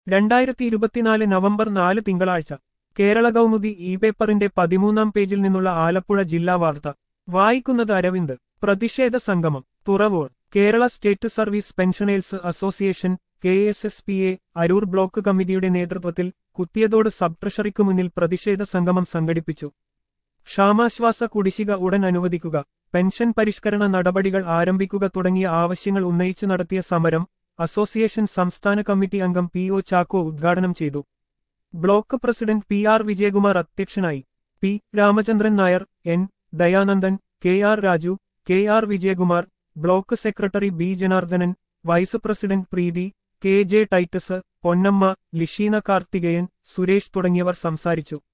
രണ്ടായിരത്തി ഇരുപത്തിനാല് നവംബർ നാല് തിങ്കളാഴ്ച കേരള കൗമുദി ഇ പേപ്പറിന്റെ പതിമൂന്നാം പേജിൽ നിന്നുള്ള ആലപ്പുഴ ജില്ലാ വാർത്ത വായിക്കുന്നത് അരവിന്ദ് പ്രതിഷേധ സംഗമം Thuravoor Kerala state service pensioners association K S S P A Aroor block കമ്മിറ്റിയുടെ നേതൃത്വത്തിൽ കുത്തിയതോട് സബ് ട്രഷറിക്കു മുന്നിൽ പ്രതിഷേധ സംഗമം സംഘടിപ്പിച്ചു ക്ഷാമാശ്വാസ കുടിശ്ശിക ഉടൻ അനുവദിക്കുക പെൻഷൻ പരിഷ്കരണ നടപടികൾ ആരംഭിക്കുക തുടങ്ങിയ ആവശ്യങ്ങൾ ഉന്നയിച്ചു നടത്തിയ സമരം അസോസിയേഷൻ സംസ്ഥാന കമ്മിറ്റി അംഗം പി ഒ ചാക്കോ ഉദ്ഘാടനം ചെയ്തു block president P R Vijayakumar അധ്യക്ഷനായി P Ramachandran Nair N Dayanandan K R Raju K R Vijayakumar block secretary B Janardhanan vice president Preethi K J Titus Ponnamma Lisheena Karthikeyan Suresh തുടങ്ങിയവർ സംസാരിച്ചു